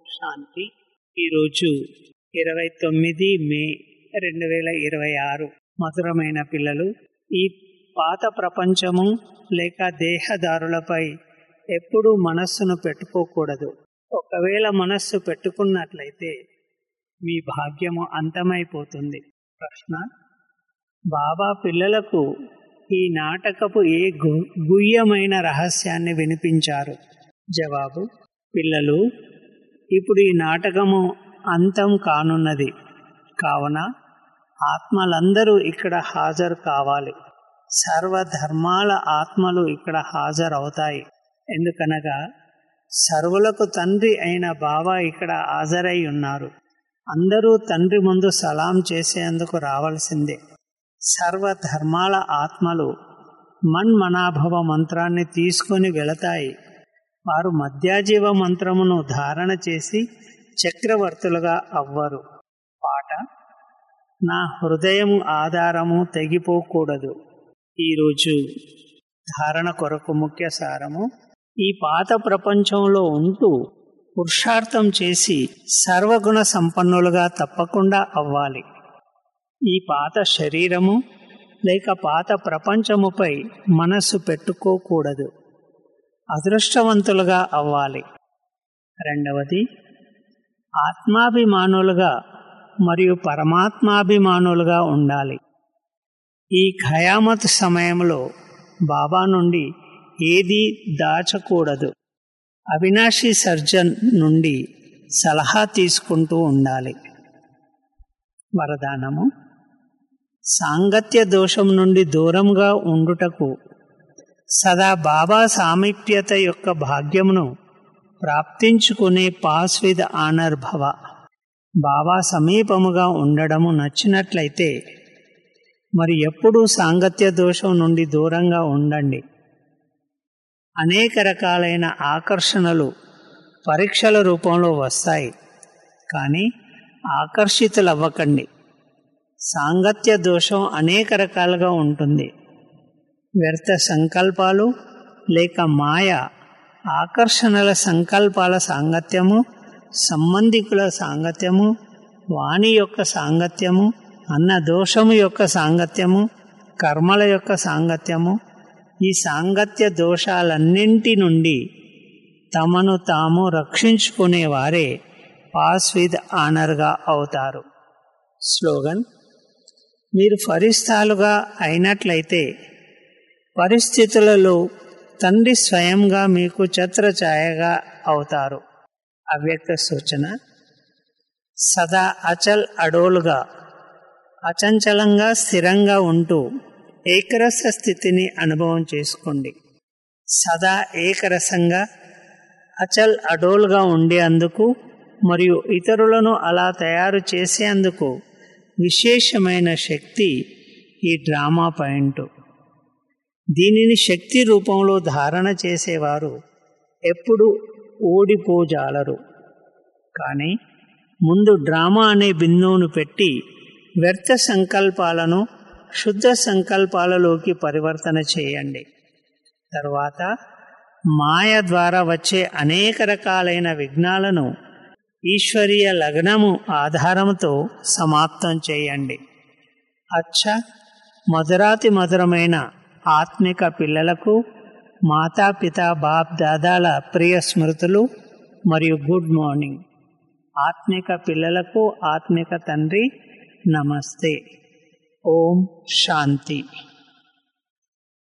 శాంతి ఈరోజు ఇరవై తొమ్మిది మే రెండు వేల ఇరవై ఆరు మధురమైన పిల్లలు ఈ పాత ప్రపంచము లేక దేహదారులపై ఎప్పుడూ మనస్సును పెట్టుకోకూడదు ఒకవేళ మనస్సు పెట్టుకున్నట్లయితే మీ భాగ్యము అంతమైపోతుంది ప్రశ్న బాబా పిల్లలకు ఈ నాటకపు ఏ గు గుయ్యమైన రహస్యాన్ని వినిపించారు జవాబు పిల్లలు ఇప్పుడు ఈ నాటకము అంతం కానున్నది కావున ఆత్మలందరూ ఇక్కడ హాజరు కావాలి సర్వధర్మాల ఆత్మలు ఇక్కడ హాజరవుతాయి ఎందుకనగా సర్వులకు తండ్రి అయిన బాబా ఇక్కడ హాజరై ఉన్నారు అందరూ తండ్రి ముందు సలాం చేసేందుకు రావాల్సిందే సర్వధర్మాల ఆత్మలు మన్మనాభవ మంత్రాన్ని తీసుకొని వెళతాయి వారు మధ్యాజీవ మంత్రమును ధారణ చేసి చక్రవర్తులుగా అవ్వరు పాట నా హృదయం ఆధారము తెగిపోకూడదు ఈరోజు ధారణ కొరకు ముఖ్య సారము ఈ పాత ప్రపంచంలో ఉంటూ పురుషార్థం చేసి సర్వగుణ సంపన్నులుగా తప్పకుండా అవ్వాలి ఈ పాత శరీరము లేక పాత ప్రపంచముపై మనస్సు పెట్టుకోకూడదు అదృష్టవంతులుగా అవ్వాలి రెండవది ఆత్మాభిమానులుగా మరియు పరమాత్మాభిమానులుగా ఉండాలి ఈ ఖయామత్ సమయంలో బాబా నుండి ఏది దాచకూడదు అవినాశి సర్జన్ నుండి సలహా తీసుకుంటూ ఉండాలి వరదానము సాంగత్య దోషం నుండి దూరంగా ఉండుటకు సదా బాబా సామీప్యత యొక్క భాగ్యమును ప్రాప్తించుకునే పాస్ విత్ ఆనర్ భవ బాబా సమీపముగా ఉండడము నచ్చినట్లయితే మరి ఎప్పుడూ సాంగత్య దోషం నుండి దూరంగా ఉండండి అనేక రకాలైన ఆకర్షణలు పరీక్షల రూపంలో వస్తాయి కానీ ఆకర్షితులవ్వకండి సాంగత్య దోషం అనేక రకాలుగా ఉంటుంది వ్యర్థ సంకల్పాలు లేక మాయ ఆకర్షణల సంకల్పాల సాంగత్యము సంబంధికుల సాంగత్యము వాణి యొక్క సాంగత్యము అన్న దోషము యొక్క సాంగత్యము కర్మల యొక్క సాంగత్యము ఈ సాంగత్య దోషాలన్నింటి నుండి తమను తాము రక్షించుకునేవారే పాస్ విత్ ఆనర్గా అవుతారు స్లోగన్ మీరు ఫరిస్తాలుగా అయినట్లయితే పరిస్థితులలో తండ్రి స్వయంగా మీకు ఛత్రఛాయగా అవుతారు అవ్యక్త సూచన సదా అచల్ అడోలుగా అచంచలంగా స్థిరంగా ఉంటూ ఏకరస స్థితిని అనుభవం చేసుకోండి సదా ఏకరసంగా అచల్ అడోలుగా ఉండేందుకు మరియు ఇతరులను అలా తయారు చేసేందుకు విశేషమైన శక్తి ఈ డ్రామా పాయింట్ దీనిని శక్తి రూపంలో ధారణ చేసేవారు ఎప్పుడు ఓడిపోజాలరు కానీ ముందు డ్రామా అనే బిందువును పెట్టి వ్యర్థ సంకల్పాలను శుద్ధ సంకల్పాలలోకి పరివర్తన చేయండి తర్వాత మాయ ద్వారా వచ్చే అనేక రకాలైన విఘ్నాలను ఈశ్వరీయ లగ్నము ఆధారంతో సమాప్తం చేయండి అచ్చ మధురాతి మధురమైన ఆత్మిక పిల్లలకు మాతాపిత బాప్ దాదాల ప్రియ స్మృతులు మరియు గుడ్ మార్నింగ్ ఆత్మిక పిల్లలకు ఆత్మిక తండ్రి నమస్తే ఓం శాంతి